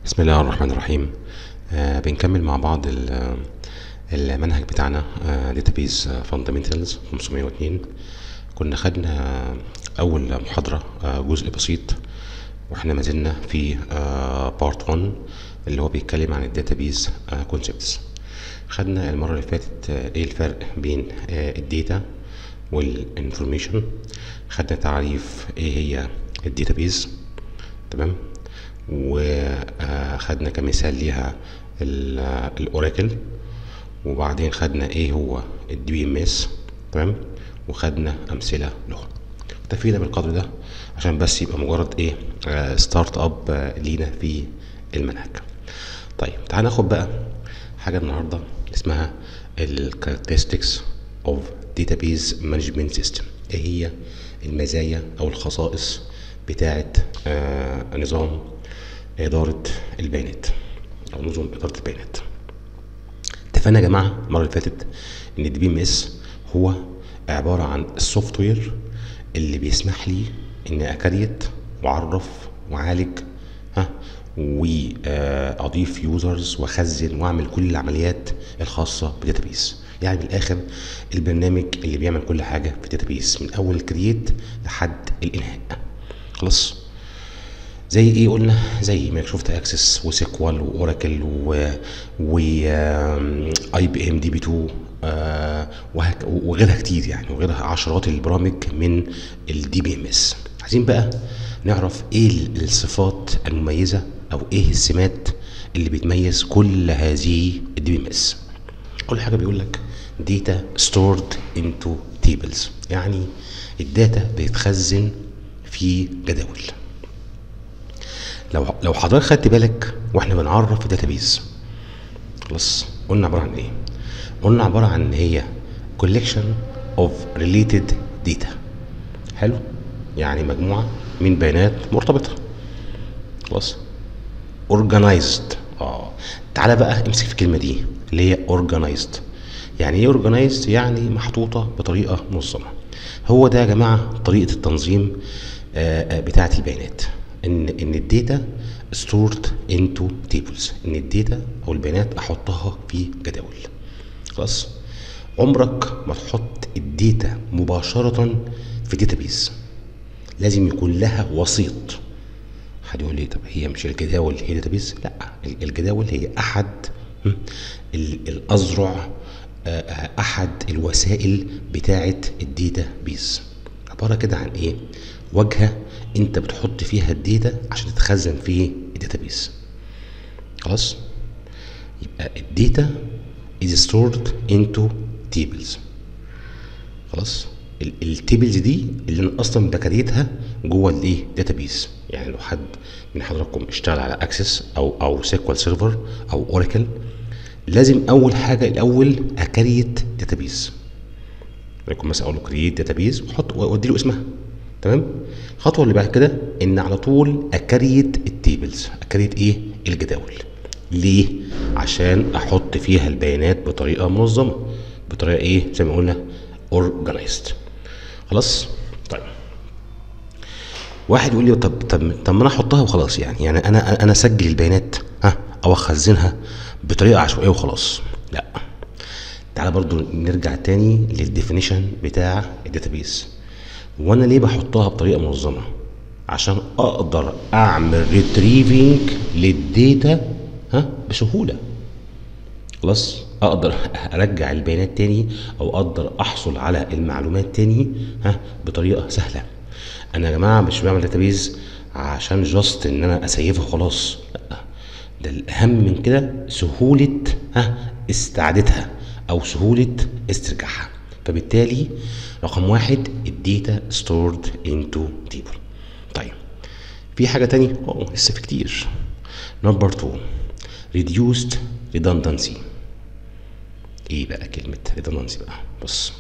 بسم الله الرحمن الرحيم آه بنكمل مع بعض ال- المنهج بتاعنا داتابيز فاندامنتالز 502 كنا خدنا اول محاضرة آه جزء بسيط واحنا ما زلنا في بارت 1 اللي هو بيتكلم عن الداتابيز كونسبتس خدنا المرة اللي فاتت آه، ايه الفرق بين الداتا والانفورميشن خدنا تعريف ايه هي الداتابيز تمام وخدنا كمثال ليها الاوراكل وبعدين خدنا ايه هو الدي بي ام اس تمام وخدنا امثله له اكتفينا بالقدر ده عشان بس يبقى مجرد ايه ستارت اب لينا في المنهج طيب تعال ناخد بقى حاجه النهارده اسمها الكاركترستكس اوف database مانجمنت سيستم ايه هي المزايا او الخصائص بتاعه آه نظام اداره البيانات او نظم اداره البيانات اتفقنا يا جماعه المره اللي فاتت ان الدي بي ام اس هو عباره عن السوفت وير اللي بيسمح لي اني اكريت واعرف واعالج ها واضيف يوزرز واخزن واعمل كل العمليات الخاصه بالداتابيس يعني من الاخر البرنامج اللي بيعمل كل حاجه في الداتابيس من اول الكرييت لحد الانهاء خلاص زي ايه قلنا زي مايكروسوفت اكسس وسيكوال واوراكل و و اي بي ام دي بي 2 آه، وهك- وغيرها كتير يعني وغيرها عشرات البرامج من الدي بي ام اس عايزين بقى نعرف ايه ال- الصفات المميزه او ايه السمات اللي بتميز كل هذه الدي بي ام اس اول حاجه بيقول لك data stored into tables يعني الداتا بتتخزن في جداول لو لو حضرتك خدت بالك واحنا بنعرف الداتابيز خلاص قلنا عباره عن ايه قلنا عباره عن ان هي collection of related data حلو يعني مجموعه من بيانات مرتبطه خلاص organized اه تعالى بقى امسك في الكلمه دي اللي هي organized يعني ايه organized يعني محطوطه بطريقه منظمه هو ده يا جماعه طريقه التنظيم آه، آه، بتاعه البيانات ان ان الداتا stored into tables ان الداتا او البيانات احطها في جداول خلاص عمرك ما تحط الداتا مباشره في داتابيز لازم يكون لها وسيط حد يقول لي طب هي مش الجداول هي داتابيز لا ال- الجداول هي احد م، ال- الاذرع آه، آه، احد الوسائل بتاعه الداتا بيز عباره كده عن ايه واجهه انت بتحط فيها الداتا عشان تتخزن في الداتابيز خلاص يبقى الداتا is stored into tables خلاص التيبلز دي اللي انا اصلا بكريتها جوه الايه داتابيز يعني لو حد من حضراتكم اشتغل على اكسس او او سيكوال سيرفر او اوراكل لازم اول حاجه الاول اكريت داتابيز يكون مثلا اقول له كرييت داتابيز واحط وادي له اسمها تمام الخطوه اللي بعد كده ان على طول اكريت التيبلز اكريت ايه الجداول ليه عشان احط فيها البيانات بطريقه منظمه بطريقه ايه زي ما قلنا organized خلاص طيب واحد يقول لي طب طب طب ما انا احطها وخلاص يعني يعني انا انا اسجل البيانات ها او اخزنها بطريقه عشوائيه وخلاص لا تعالى برضو نرجع تاني للديفينيشن بتاع الداتابيس وانا ليه بحطها بطريقه منظمه عشان اقدر اعمل ريتريفنج للداتا ها بسهوله خلاص اقدر ارجع البيانات تاني او اقدر احصل على المعلومات تاني ها بطريقه سهله انا يا جماعه مش بعمل داتابيز عشان جاست ان انا اسيفها خلاص لا ده الاهم من كده سهوله ها استعادتها او سهوله استرجاعها فبالتالي رقم واحد الداتا ستورد انتو تيبل طيب في حاجه تانية اه لسه في كتير نمبر 2 reduced redundancy ايه بقى كلمة redundancy بقى بص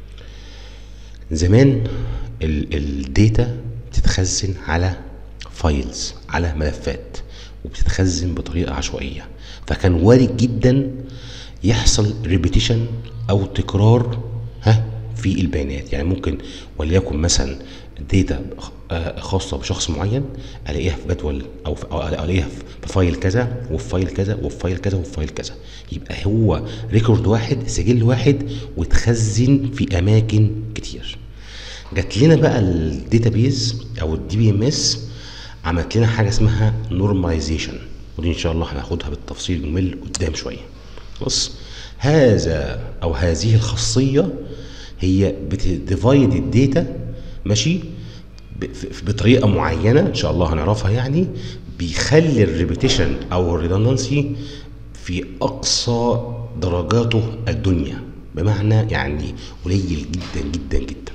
زمان الداتا بتتخزن على فايلز على ملفات وبتتخزن بطريقة عشوائية فكان وارد جدا يحصل ريبيتيشن او تكرار ها في البيانات يعني ممكن وليكن مثلا داتا خاصه بشخص معين الاقيها في جدول او في أو الاقيها في فايل كذا وفي فايل كذا وفي فايل كذا وفي فايل كذا يبقى هو ريكورد واحد سجل واحد وتخزن في اماكن كتير جات لنا بقى الداتابيز او الدي بي ام اس عملت لنا حاجه اسمها نورماليزيشن ودي ان شاء الله هناخدها بالتفصيل ممل قدام شويه بص هذا او هذه الخاصيه هي بتديفايد الداتا ماشي بطريقه معينه ان شاء الله هنعرفها يعني بيخلي الريبيتيشن او الريدندنسي في اقصى درجاته الدنيا بمعنى يعني قليل جدا جدا جدا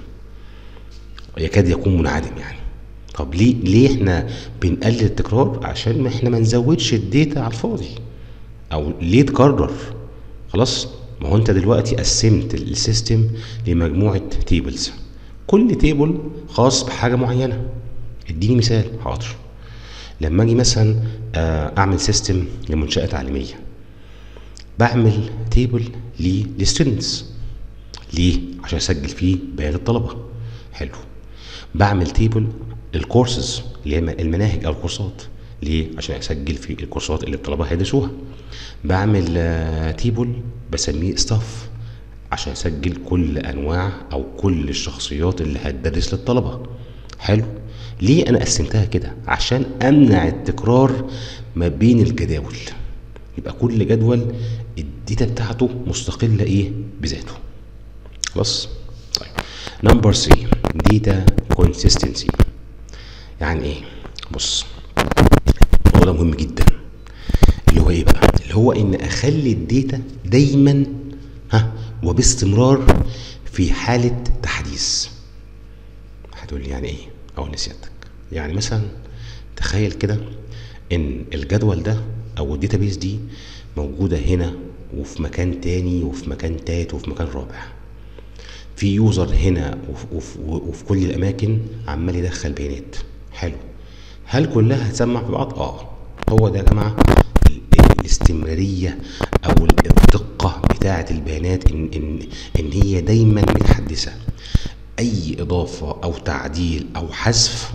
يكاد يكون منعدم يعني طب ليه ليه احنا بنقلل التكرار عشان ما احنا ما نزودش الداتا على الفاضي او ليه تكرر خلاص ما هو انت دلوقتي قسمت السيستم لمجموعه تيبلز كل تيبل خاص بحاجه معينه اديني مثال حاضر لما اجي مثلا اعمل سيستم لمنشاه تعليميه بعمل تيبل للستودنتس ليه عشان اسجل فيه بيان الطلبه حلو بعمل تيبل للكورسز اللي هي المناهج او الكورسات ليه عشان اسجل في الكورسات اللي الطلبه هيدرسوها بعمل تيبل بسميه ستاف عشان اسجل كل انواع او كل الشخصيات اللي هتدرس للطلبه حلو ليه انا قسمتها كده عشان امنع التكرار ما بين الجداول يبقى كل جدول الداتا بتاعته مستقله ايه بذاته خلاص طيب نمبر 3 داتا كونسيستنسي يعني ايه بص هو ده مهم جدا اللي هو ايه بقى اللي هو ان اخلي الداتا دايما ها وباستمرار في حالة تحديث هتقول لي يعني ايه او نسيتك يعني مثلا تخيل كده ان الجدول ده او الداتابيس دي موجودة هنا وفي مكان تاني وفي مكان تالت وفي مكان رابع في يوزر هنا وفي, وفي, وفي كل الاماكن عمال يدخل بيانات حلو هل كلها هتسمع في بعض اه هو ده يا جماعه الاستمراريه او الدقه بتاعه البيانات ان ان ان هي دايما متحدثه اي اضافه او تعديل او حذف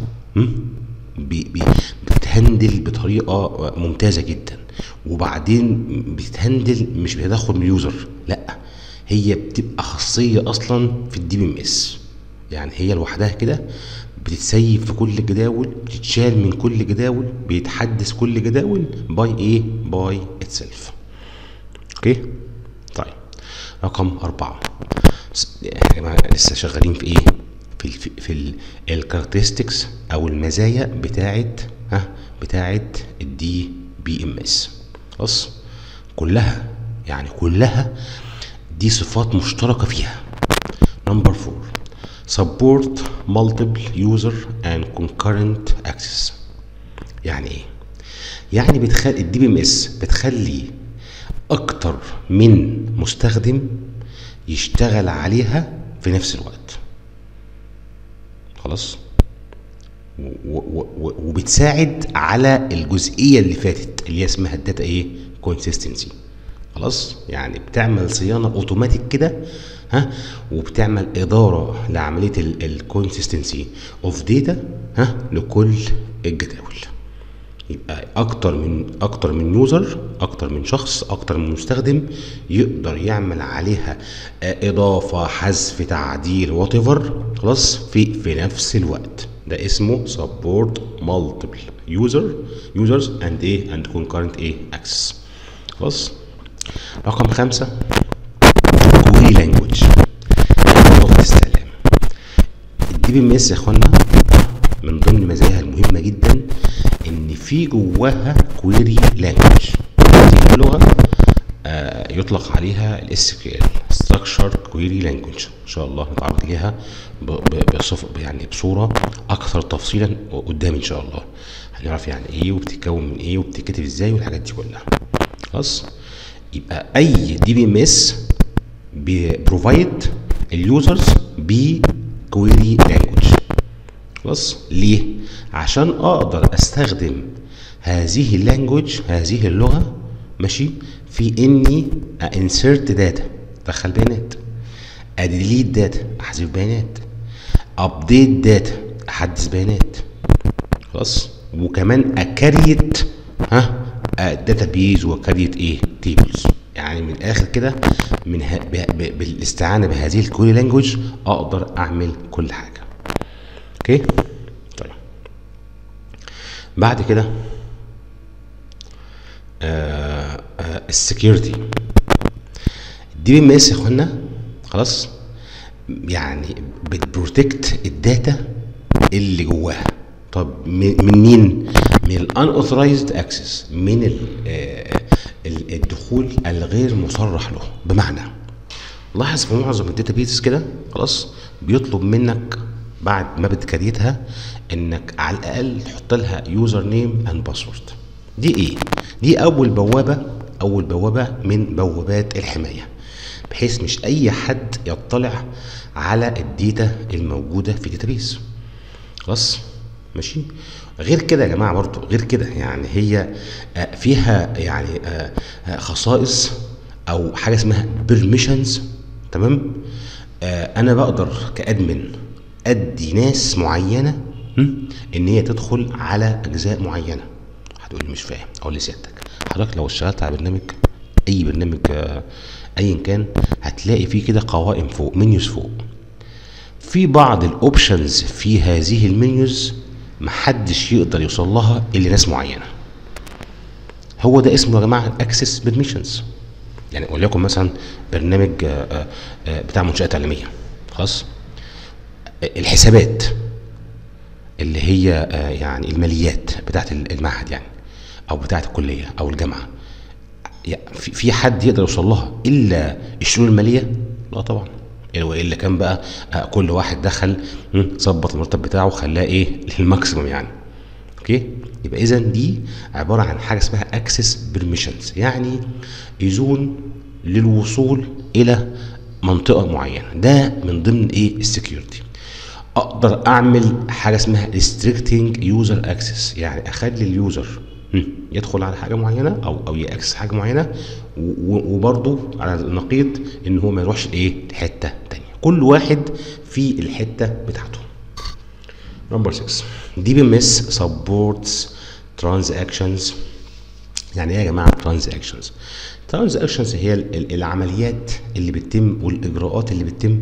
بتهندل بطريقه ممتازه جدا وبعدين بتهندل مش بتدخل من اليوزر لا هي بتبقى خاصيه اصلا في الدي بي ام اس يعني هي لوحدها كده بتتسيب في كل جداول بتتشال من كل جداول بيتحدث كل جداول باي ايه باي اتسلف اوكي طيب رقم أربعة يا جماعة لسه شغالين في ايه في ال في ال الكاركترستكس او المزايا بتاعت ها بتاعت الدي بي ام اس خلاص كلها يعني كلها دي صفات مشتركة فيها نمبر فور support multiple user and concurrent access يعني ايه يعني بتخلي الدي بي ام اس بتخلي اكتر من مستخدم يشتغل عليها في نفس الوقت خلاص وبتساعد على الجزئيه اللي فاتت اللي هي اسمها الداتا ايه كونسيستنسي خلاص يعني بتعمل صيانه اوتوماتيك كده ها وبتعمل اداره لعمليه الكونسيستنسي اوف داتا ها لكل الجداول يبقى اكتر من اكتر من يوزر اكتر من شخص اكتر من مستخدم يقدر يعمل عليها اضافه حذف تعديل وات خلاص في في نفس الوقت ده اسمه support multiple user users and ايه and concurrent ايه access خلاص رقم خمسة كويري لانجوج لغة السلام الدي بي ام اس يا اخوانا من ضمن مزاياها المهمة جدا ان في جواها كويري لانجوج هذه اللغة آه يطلق عليها الاس كيو ال ستراكشر كويري لانجوج ان شاء الله نتعرض ليها بصف يعني بصوره اكثر تفصيلا قدام ان شاء الله هنعرف يعني ايه وبتتكون من ايه وبتتكتب ازاي والحاجات دي كلها خلاص يبقى اي دي بي ام اس بروفايد اليوزرز بكويري لانجوج خلاص ليه عشان اقدر استخدم هذه اللانجوج هذه اللغه ماشي في اني انسرت داتا ادخل بيانات اديليت داتا احذف بيانات ابديت داتا احدث بيانات خلاص وكمان اكريت ها داتابيز وكريت ايه تيبلز يعني من الاخر كده من ه... ب... ب... بالاستعانه بهذه الكوري لانجوج اقدر اعمل كل حاجه اوكي طيب بعد كده آه آه السكيورتي الدي بي ام اس يا اخوانا خلاص يعني بتبروتكت الداتا اللي جواها طب من من مين؟ من الان اوثرايزد اكسس من ال آه، ال- الدخول الغير مصرح له بمعنى لاحظ في معظم الداتابيز كده خلاص بيطلب منك بعد ما بتكريتها انك على الاقل تحط لها يوزر نيم اند باسورد دي ايه دي اول بوابه اول بوابه من بوابات الحمايه بحيث مش اي حد يطلع على الداتا الموجوده في الداتابيز خلاص ماشي غير كده يا جماعه برضو غير كده يعني هي آه، فيها يعني آه، آه، خصائص او حاجه اسمها بيرميشنز تمام آه، انا بقدر كادمن ادي ناس معينه هم، ان هي تدخل على اجزاء معينه هتقول لي مش فاهم اقول لسيادتك حضرتك لو اشتغلت على برنامج اي برنامج آه، ايا كان هتلاقي فيه كده قوائم فوق منيوز فوق في بعض الاوبشنز في هذه المنيوز محدش يقدر يوصل لها الا ناس معينه هو ده اسمه يا جماعه الاكسس بيرميشنز يعني وليكن مثلا برنامج آه، آه، آه، بتاع منشات تعليميه خلاص آه، الحسابات اللي هي آه، يعني الماليات بتاعت المعهد يعني او بتاعت الكليه او الجامعه يا- في في حد يقدر يوصل لها الا الشؤون الماليه؟ لا طبعا والا كان بقى آه، كل واحد دخل مم، ظبط المرتب بتاعه خلاه ايه للماكسيموم يعني اوكي يبقى اذا دي عباره عن حاجه اسمها اكسس بيرميشنز يعني اذون للوصول الى منطقه معينه ده من ضمن ايه السكيورتي اقدر اعمل حاجه اسمها restricting user access يعني اخلي اليوزر هم، يدخل على حاجه معينه او او ياكسس حاجه معينه و- وبرضه على النقيض ان هو ما يروحش لايه لحته تانية كل واحد في الحته بتاعته نمبر 6 دي بي ام اس سبورتس ترانزاكشنز يعني ايه يا جماعه ترانزاكشنز ترانزاكشنز هي ال- ال- العمليات اللي بتتم والاجراءات اللي بتتم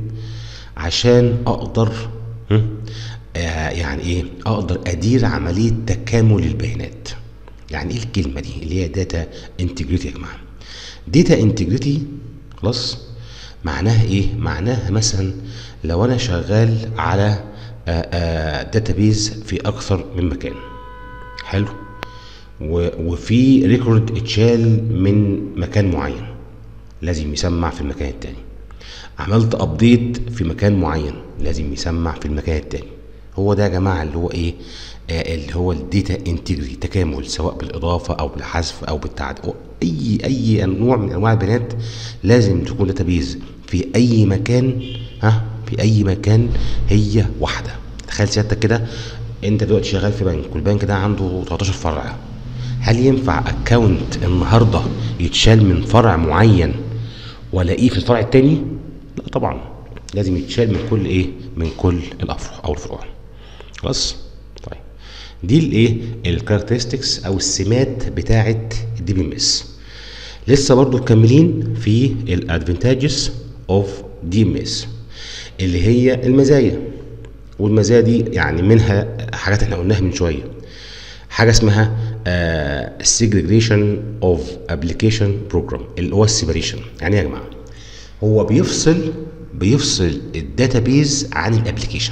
عشان اقدر هم، آه، يعني ايه اقدر ادير عمليه تكامل البيانات يعني ايه الكلمه دي اللي هي داتا انتجريتي يا جماعه داتا انتجريتي خلاص معناها ايه معناها مثلا لو انا شغال على داتابيز في اكثر من مكان حلو و- وفي ريكورد اتشال من مكان معين لازم يسمع في المكان التاني عملت ابديت في مكان معين لازم يسمع في المكان التاني هو ده يا جماعه اللي هو ايه آه اللي هو الداتا انتجري تكامل سواء بالاضافه او بالحذف او بالتعديل أو اي اي نوع من انواع البيانات لازم تكون داتابيز في اي مكان ها في اي مكان هي واحده تخيل سيادتك كده انت دلوقتي شغال في بنك والبنك ده عنده 13 فرع هل ينفع اكونت النهارده يتشال من فرع معين والاقيه في الفرع التاني لا طبعا لازم يتشال من كل ايه من كل الافرع او الفروع خلاص طيب دي الايه الكاركترستكس او السمات بتاعه الدي بي ام اس لسه برضو مكملين في الادفانتاجز اوف دي ام اس اللي هي المزايا والمزايا دي يعني منها حاجات احنا قلناها من شويه حاجه اسمها segregation اوف ابلكيشن بروجرام اللي هو السيبريشن يعني ايه يا جماعه هو بيفصل بيفصل الداتابيز عن الابلكيشن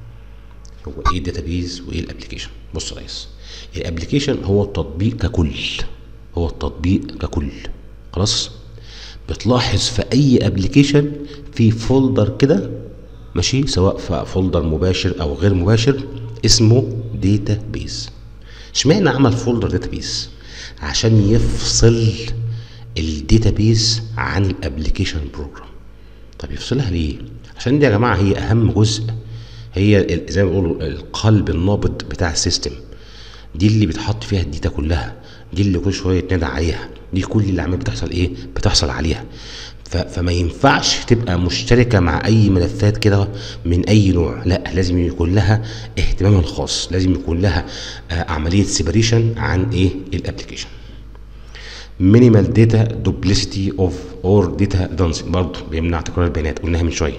هو ايه الداتابيز وايه الابلكيشن بص يا ريس الابلكيشن هو التطبيق ككل هو التطبيق ككل خلاص بتلاحظ في اي ابلكيشن في فولدر كده ماشي سواء في فولدر مباشر او غير مباشر اسمه داتا بيز اشمعنى عمل فولدر داتا بيز عشان يفصل الداتا بيز عن الابلكيشن بروجرام طب يفصلها ليه عشان دي يا جماعه هي اهم جزء هي ال- زي ما بيقولوا القلب النابض بتاع السيستم دي اللي بتحط فيها الداتا كلها دي اللي كل شويه تنادى عليها دي كل اللي عمال بتحصل ايه بتحصل عليها ف- فما ينفعش تبقى مشتركه مع اي ملفات كده من اي نوع لا لازم يكون لها اهتمامها الخاص لازم يكون لها آه، عمليه سيبريشن عن ايه الابلكيشن مينيمال داتا دوبلسيتي اوف اور داتا redundancy برضه بيمنع تكرار البيانات قلناها من شويه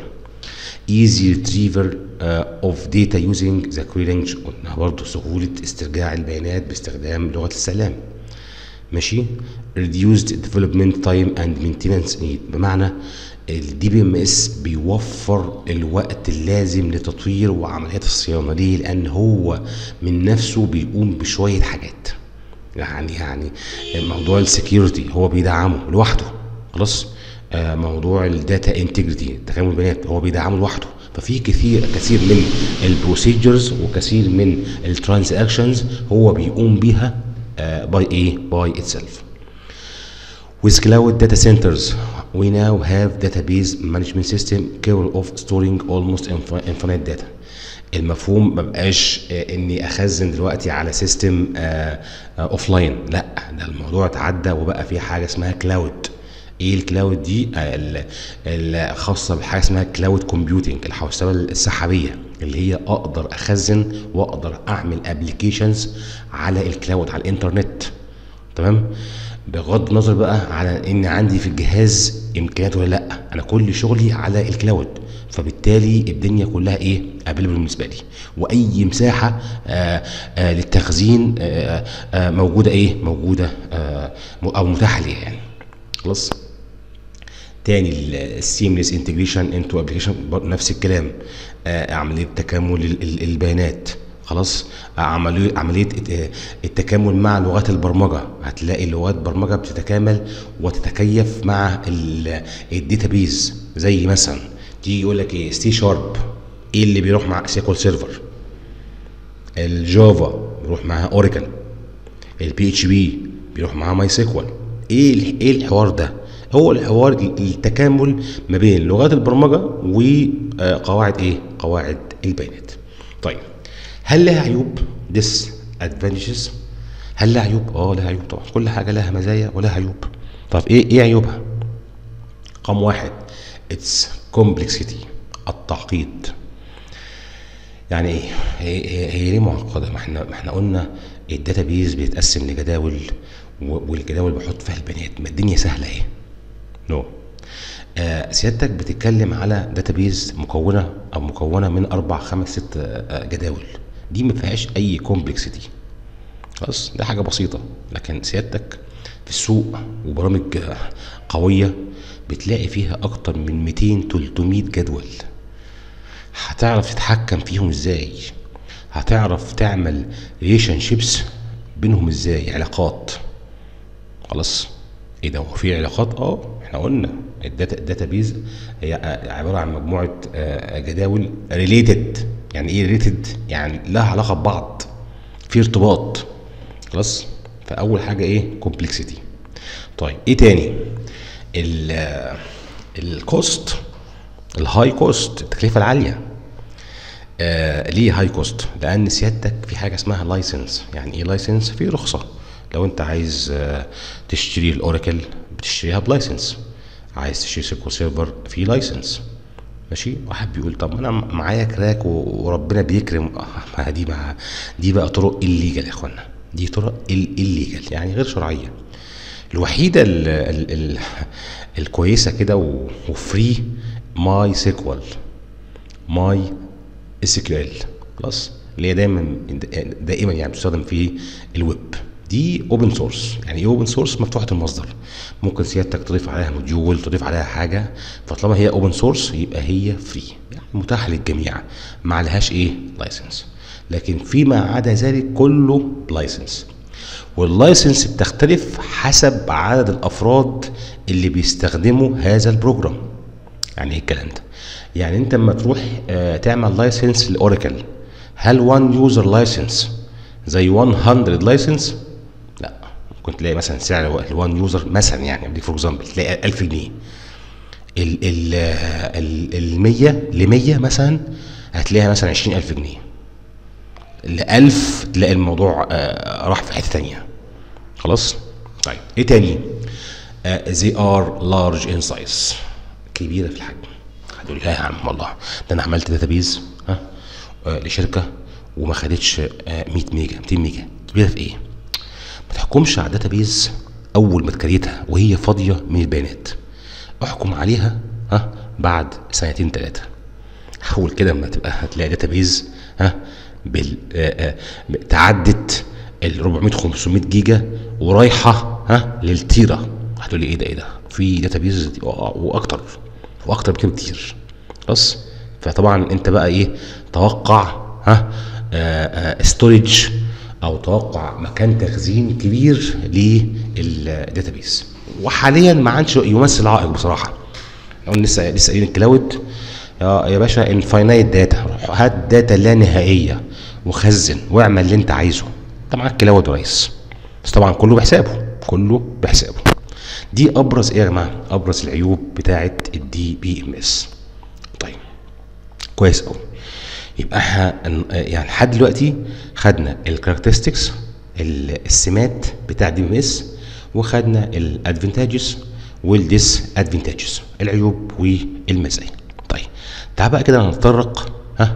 easy retrieval uh, of data using the query language قلنا برضه سهولة استرجاع البيانات باستخدام لغة الاستعلام ماشي reduced development time and maintenance need بمعنى الدي بي ام اس بيوفر الوقت اللازم لتطوير وعمليات الصيانه ليه؟ لان هو من نفسه بيقوم بشويه حاجات يعني يعني موضوع السكيورتي هو بيدعمه لوحده خلاص آه، موضوع الداتا انتجريتي تكامل البيانات هو بيدعمه لوحده ففي كثير كثير من البروسيجرز وكثير من الترانزاكشنز هو بيقوم بيها باي ايه باي اتسيلف With cloud data centers, we now have database management system capable of storing almost infi- infinite data. المفهوم ما بقاش آه، اني اخزن دلوقتي على سيستم اوف لاين لا ده الموضوع اتعدى وبقى في حاجه اسمها كلاود ايه الكلاود دي آه، ال- الخاصه بحاجه اسمها كلاود كومبيوتنج الحوسبه السحابيه اللي هي اقدر اخزن واقدر اعمل ابلكيشنز على الكلاود على الانترنت تمام بغض النظر بقى على ان عندي في الجهاز امكانيات ولا لا انا كل شغلي على الكلاود فبالتالي الدنيا كلها ايه افيلبل بالنسبه لي واي مساحه آآ آآ للتخزين آآ آآ موجوده ايه موجوده آآ م- او متاحه ليا يعني خلاص تاني السيمليس انتجريشن انتو ابلكيشن نفس الكلام آه، عمليه تكامل ال- ال- البيانات خلاص آه، عمليه عمليه الت- التكامل مع لغات البرمجه هتلاقي لغات برمجه بتتكامل وتتكيف مع الداتابيز زي مثلا تيجي يقول لك ايه سي شارب ايه اللي بيروح مع سيكول سيرفر الجافا بيروح معاها اوراكل البي اتش بي بيروح معاه ماي سيكوال ايه ال- ايه الحوار ده هو الحوار ال- التكامل ما بين لغات البرمجه وقواعد ايه قواعد البيانات طيب هل لها عيوب ديس ادفانتجز هل لها عيوب اه لها عيوب طبعا كل حاجه لها مزايا ولها عيوب طب ايه ايه عيوبها رقم واحد اتس كومبلكسيتي التعقيد يعني ايه هي, هي, هي ليه معقده ما احنا ما احنا قلنا الداتابيز بيتقسم لجداول و- والجداول بحط فيها البيانات ما الدنيا سهله اهي نو آه سيادتك بتتكلم على داتابيز مكونه او مكونه من اربع خمس ست آه جداول دي ما فيهاش اي كومبلكسيتي خلاص ده حاجه بسيطه لكن سيادتك في السوق وبرامج آه، قويه بتلاقي فيها اكتر من 200 300 جدول هتعرف تتحكم فيهم ازاي هتعرف تعمل ريليشن شيبس بينهم ازاي علاقات خلاص ايه ده هو في علاقات اه احنا قلنا الداتا الداتابيز هي عباره عن مجموعه آه، جداول ريليتد يعني ايه ريليتد يعني لها علاقه ببعض في ارتباط خلاص فاول حاجه ايه كومبلكسيتي طيب ايه تاني ال الكوست الهاي كوست التكلفه العاليه آه ليه هاي كوست لان سيادتك في حاجه اسمها لايسنس يعني ايه لايسنس في رخصه لو انت عايز آه تشتري الاوراكل بتشتريها بلايسنس عايز تشتري سيكول سيرفر في لايسنس ماشي واحد بيقول طب ما انا معايا كراك و- وربنا بيكرم آه، ما دي بقى دي بقى طرق الليجل يا اخوانا دي طرق الليجل يعني غير شرعيه الوحيده ال ال ال الكويسه كده و- وفري ماي سيكوال ماي اس كيو ال خلاص اللي هي دايما دائما يعني بتستخدم في الويب دي اوبن سورس يعني ايه اوبن سورس مفتوحه المصدر ممكن سيادتك تضيف عليها موديول تضيف عليها حاجه فطالما هي اوبن سورس يبقى هي فري يعني متاحه للجميع ما عليهاش ايه لايسنس لكن فيما عدا ذلك كله لايسنس واللايسنس بتختلف حسب عدد الافراد اللي بيستخدموا هذا البروجرام يعني ايه الكلام ده يعني انت لما تروح آه، تعمل لايسنس لاوراكل هل 1 يوزر لايسنس زي 100 لايسنس لا ممكن تلاقي مثلا سعر ال 1 يوزر مثلا يعني بديك فور اكزامبل تلاقي 1000 جنيه ال ال ال ال 100 ل 100 مثلا هتلاقيها مثلا 20000 جنيه ل 1000 تلاقي الموضوع آه، راح في حته تانية خلاص طيب ايه تاني they are large in size كبيره في الحجم هتقول لي لا يا عم والله ده انا عملت داتابيز ها آه، لشركه وما خدتش آه، 100 ميجا 200 ميجا كبيره في ايه؟ ما تحكمش على داتابيز اول ما تكريتها وهي فاضيه من البيانات احكم عليها ها بعد سنتين ثلاثه حاول كده اما تبقى هتلاقي داتابيز ها بال آه، آه، تعدت ال 400 500 جيجا ورايحه ها للتيرا هتقول لي ايه ده ايه ده في داتابيز واكتر واكتر بكده بكتير خلاص فطبعا انت بقى ايه توقع ها ستورج او توقع مكان تخزين كبير للداتابيز وحاليا ما عادش يمثل عائق بصراحه لو لسه لسه قايلين الكلاود يا يا باشا انفاينايت داتا روح هات داتا لا نهائيه وخزن واعمل اللي انت عايزه انت معاك كلاود يا ريس بس طبعا كله بحسابه كله بحسابه دي ابرز ايه يا جماعه ابرز العيوب بتاعه الدي بي ام اس طيب كويس قوي يبقى احنا يعني لحد دلوقتي خدنا الكاركترستكس السمات بتاع دي ام اس وخدنا الادفانتاجز والديس ادفانتاجز العيوب والمزايا طيب تعال بقى كده نتطرق ها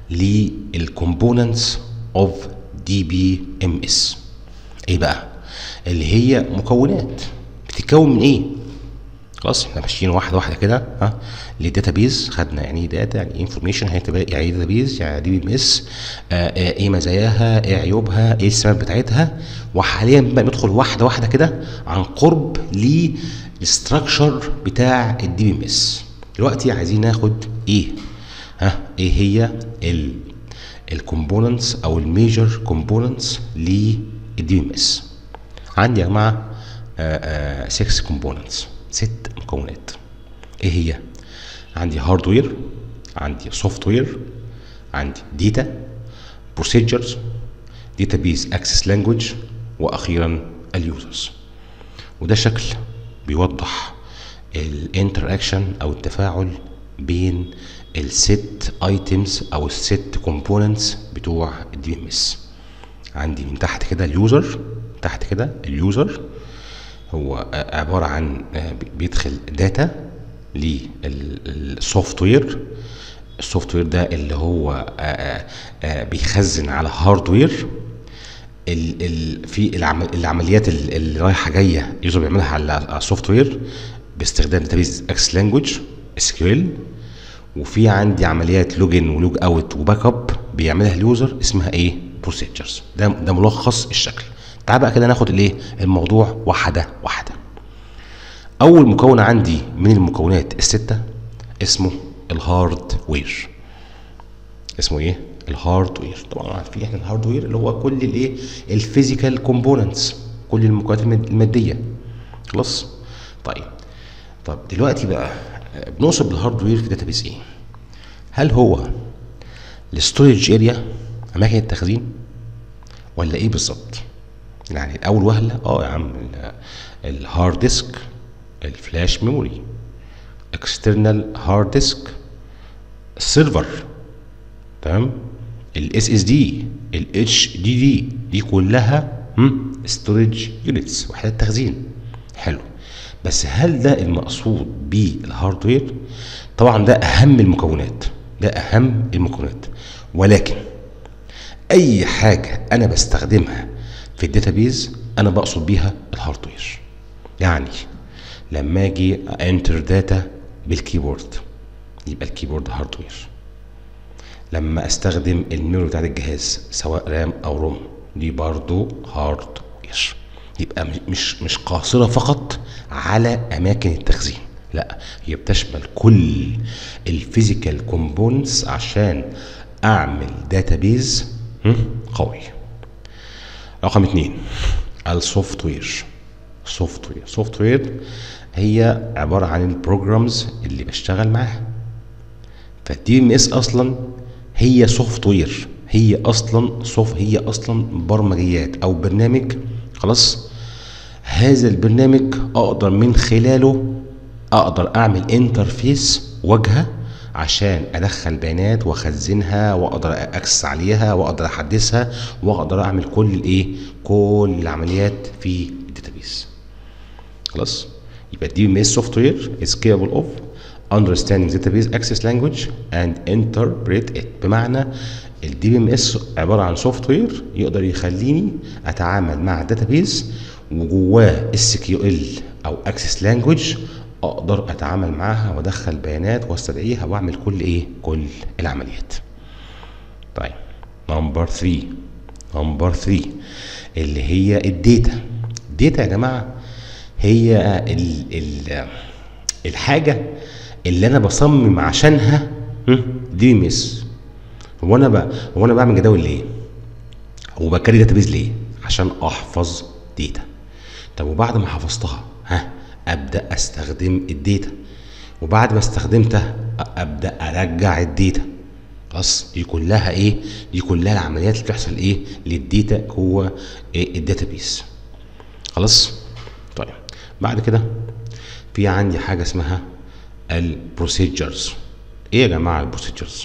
للكومبوننتس اوف دي بي ام اس ايه بقى اللي هي مكونات بتتكون من ايه خلاص احنا ماشيين واحده واحده كده ها للداتابيز خدنا يعني ايه داتا يعني ايه انفورميشن يعني ايه داتابيز يعني دي بي ام اس ايه مزاياها ايه عيوبها ايه السمات بتاعتها وحاليا بقى ندخل واحده واحده كده عن قرب للستراكشر بتاع الدي بي ام اس دلوقتي عايزين ناخد ايه ها ايه هي ال الكومبوننتس او الميجر كومبوننتس للدي بي ام اس عندي يا جماعه 6 كومبوننتس ست مكونات ايه هي عندي هاردوير عندي سوفت وير عندي داتا بروسيجرز داتابيز اكسس لانجوج واخيرا اليوزرز وده شكل بيوضح الانتراكشن او التفاعل بين الست ايتمز او الست كومبوننتس بتوع الدي ام اس عندي من تحت كده اليوزر تحت كده اليوزر هو عبارة عن بيدخل داتا للسوفت وير السوفت وير ده اللي هو بيخزن على هاردوير في العمليات اللي رايحه جايه يوزر بيعملها على السوفت وير باستخدام داتابيز اكس لانجوج اس كيو ال وفي عندي عمليات لوجن ولوج اوت وباك اب بيعملها اليوزر اسمها ايه بروسيجرز ده ده ملخص الشكل تعال بقى كده ناخد الايه الموضوع واحده واحده اول مكون عندي من المكونات السته اسمه الهارد وير اسمه ايه الهاردوير طبعا عارفين احنا الهاردوير اللي هو كل الايه الفيزيكال كومبوننتس كل المكونات الماديه خلاص طيب طب دلوقتي بقى بنوصف بالهاردوير في داتابيس ايه هل هو الستورج اريا اماكن التخزين ولا ايه بالظبط يعني اول وهله اه يا عم الهارد ديسك الفلاش ميموري اكسترنال هارد ديسك السيرفر تمام الاس اس دي الاتش دي دي دي كلها ستورج يونتس وحدات تخزين حلو بس هل ده المقصود بالهاردوير طبعا ده اهم المكونات ده اهم المكونات ولكن اي حاجه انا بستخدمها في الداتابيز انا بقصد بيها الهاردوير يعني لما اجي انتر داتا بالكيبورد يبقى الكيبورد هاردوير لما استخدم الميموري بتاعت الجهاز سواء رام او روم دي برضو هاردوير يبقى مش مش قاصره فقط على اماكن التخزين لا هي بتشمل كل الفيزيكال كومبوننتس عشان اعمل داتابيز قوي رقم اتنين السوفت وير سوفت وير سوفت وير هي عبارة عن البروجرامز اللي بشتغل معاها فالدي ام اس اصلا هي سوفت وير هي اصلا سوف هي اصلا برمجيات او برنامج خلاص هذا البرنامج اقدر من خلاله اقدر اعمل انترفيس واجهه عشان ادخل بيانات واخزنها واقدر اكسس عليها واقدر احدثها واقدر اعمل كل الايه كل العمليات في الداتابيس خلاص يبقى الدي ام اس سوفت وير is capable of understanding database access language and interpret it بمعنى الدي بي ام اس عباره عن سوفت وير يقدر يخليني اتعامل مع الداتابيز وجواه اس كيو ال او اكسس لانجوج اقدر اتعامل معاها وادخل بيانات واستدعيها واعمل كل ايه كل العمليات طيب نمبر 3 نمبر 3 اللي هي الداتا الداتا يا جماعه هي ال ال الحاجه اللي انا بصمم عشانها دي ام اس هو انا ب... هو انا بعمل جداول ليه؟ هو بكري داتابيز ليه؟ عشان احفظ داتا طب وبعد ما حفظتها ها ابدا استخدم الداتا وبعد ما استخدمتها ابدا ارجع الداتا خلاص دي كلها ايه دي كلها العمليات اللي بتحصل ايه للداتا جوه إيه الداتابيز خلاص طيب بعد كده في عندي حاجه اسمها البروسيجرز ايه يا جماعه البروسيجرز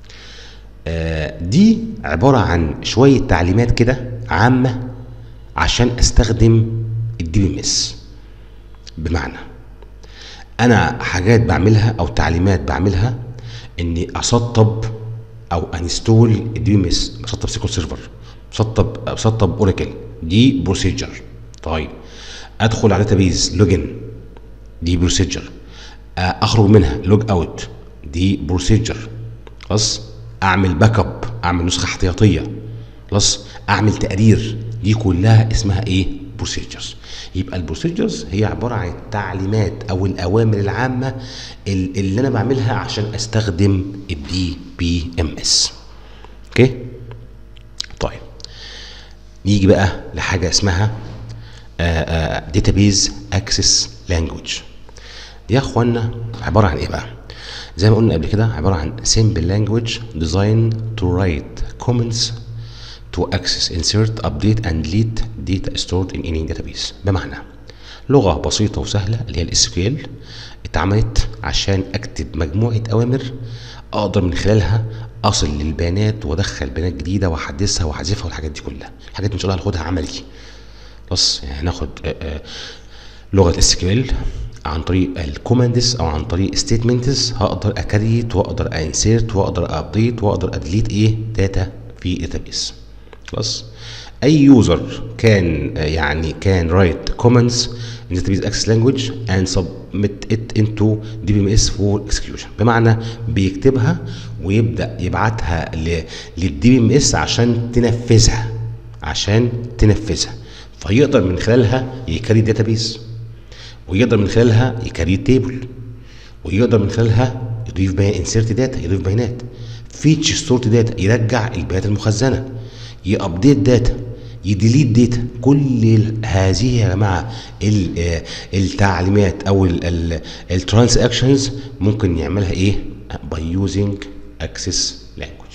آه دي عباره عن شويه تعليمات كده عامه عشان استخدم الدي بي ام اس بمعنى انا حاجات بعملها او تعليمات بعملها اني اسطب او انستول الدي بي ام اس بسطب سيكول سيرفر بسطب بسطب اوراكل دي بروسيجر طيب ادخل على داتابيز لوجن دي بروسيجر اخرج منها لوج اوت دي بروسيجر خلاص اعمل باك اب اعمل نسخه احتياطيه خلاص اعمل تقرير دي كلها اسمها ايه بروسيجرز يبقى البروسيجرز هي عباره عن التعليمات او الاوامر العامه اللي انا بعملها عشان استخدم الدي بي ام اس اوكي طيب نيجي بقى لحاجه اسمها داتابيز اكسس لانجوج دي يا اخوانا عباره عن ايه بقى زي ما قلنا قبل كده عباره عن simple language designed to write comments to access insert update and delete data stored in any database بمعنى لغه بسيطه وسهله اللي هي الاس كيو ال اتعملت عشان اكتب مجموعه اوامر اقدر من خلالها اصل للبيانات وادخل بيانات جديده واحدثها واحذفها والحاجات دي كلها الحاجات دي ان شاء الله هناخدها عملي خلاص يعني هناخد لغه اس كيو ال عن طريق الكوماندز او عن طريق ستيتمنتس هقدر اكريت واقدر انسيرت واقدر ابديت واقدر ادليت ايه داتا في داتابيس خلاص اي يوزر كان يعني كان رايت كومنتس in database access language and submit it into DBMS for execution بمعنى بيكتبها ويبدا يبعتها للدي بي ام اس عشان تنفذها عشان تنفذها فيقدر من خلالها يكري داتابيس ويقدر من خلالها يكري تيبل ويقدر من خلالها يضيف بيان انسيرت داتا يضيف بيانات فيتش ستورت داتا يرجع البيانات المخزنه يابديت داتا يديليت داتا كل هذه يا جماعه التعليمات او الترانزاكشنز ممكن يعملها ايه باي يوزنج اكسس لانجوج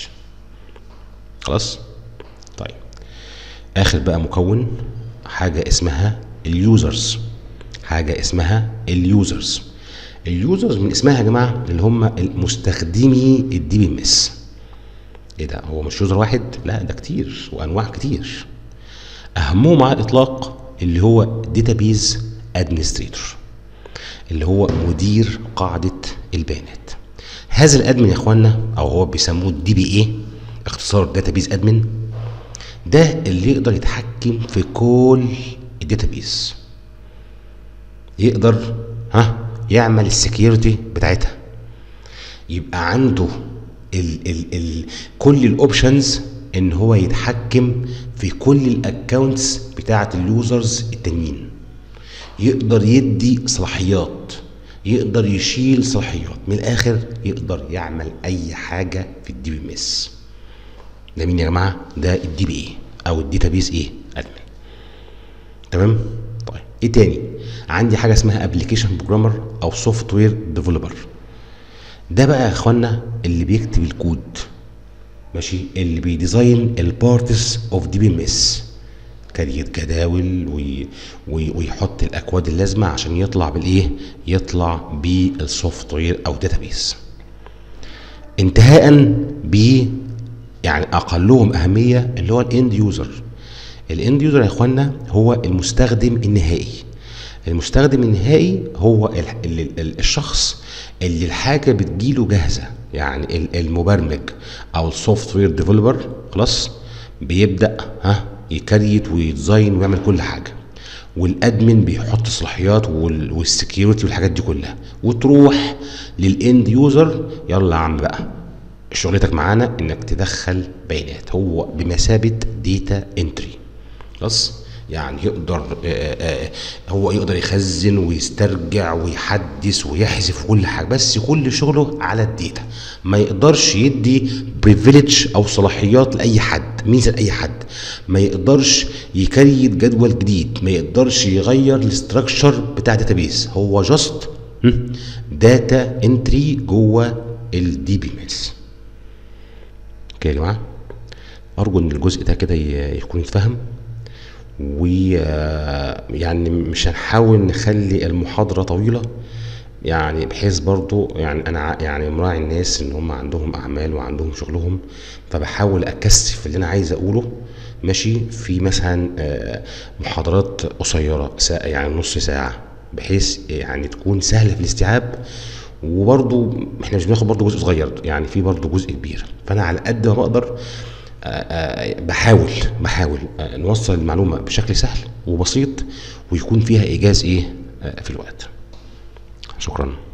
خلاص طيب اخر بقى مكون حاجه اسمها اليوزرز حاجه اسمها اليوزرز اليوزرز من اسمها يا جماعه اللي هم المستخدمي الدي بي ام اس ايه ده هو مش يوزر واحد لا ده كتير وانواع كتير اهمهم على الاطلاق اللي هو داتابيز ادمنستريتور اللي هو مدير قاعده البيانات هذا الادمن يا اخوانا او هو بيسموه الدي بي اي اختصار داتابيز ادمن ده اللي يقدر يتحكم في كل الداتابيز يقدر ها يعمل السكيورتي بتاعتها يبقى عنده ال ال ال كل الاوبشنز ان هو يتحكم في كل الاكونتس بتاعه اليوزرز التانيين يقدر يدي صلاحيات يقدر يشيل صلاحيات من الاخر يقدر يعمل اي حاجه في الدي بي ام اس ده مين يا جماعه ده الدي بي اي او الداتابيس ايه ادمن تمام طيب ايه تاني عندي حاجه اسمها ابلكيشن بروجرامر او سوفت وير ديفلوبر ده بقى يا اخوانا اللي بيكتب الكود ماشي اللي بيديزاين البارتس اوف دي بي ام اس كريت جداول وي وي ويحط الاكواد اللازمه عشان يطلع بالايه يطلع بالسوفت وير او داتابيس انتهاء ب يعني اقلهم اهميه اللي هو الاند يوزر الاند يوزر يا اخوانا هو المستخدم النهائي المستخدم النهائي هو ال ال ال الشخص اللي الحاجه بتجيله جاهزه يعني ال- المبرمج او السوفت وير ديفلوبر خلاص بيبدا ها يكريت ويديزاين ويعمل كل حاجه والادمن بيحط صلاحيات وال- والسكيورتي والحاجات دي كلها وتروح للاند يوزر يلا يا عم بقى شغلتك معانا انك تدخل بيانات هو بمثابه ديتا انتري خلاص يعني يقدر آه، آه، هو يقدر يخزن ويسترجع ويحدث ويحذف كل حاجه بس كل شغله على الداتا ما يقدرش يدي بريفيليج او صلاحيات لاي حد ميزه لاي حد ما يقدرش يكريت جدول جديد ما يقدرش يغير الاستراكشر بتاع داتابيس هو جاست داتا انتري جوه الدي بي ميلز اوكي يا جماعه ارجو ان الجزء ده كده ي- يكون يتفهم ويعني مش هنحاول نخلي المحاضرة طويلة يعني بحيث برضو يعني انا ع- يعني مراعي الناس ان هم عندهم اعمال وعندهم شغلهم فبحاول اكثف اللي انا عايز اقوله ماشي في مثلا آه، محاضرات قصيرة ساعة يعني نص ساعة بحيث يعني تكون سهلة في الاستيعاب وبرضو احنا مش بناخد برضو جزء صغير يعني في برضو جزء كبير فانا على قد ما بقدر آه، آه، بحاول بحاول آه، نوصل المعلومة بشكل سهل وبسيط ويكون فيها إيجاز إيه آه، في الوقت شكرا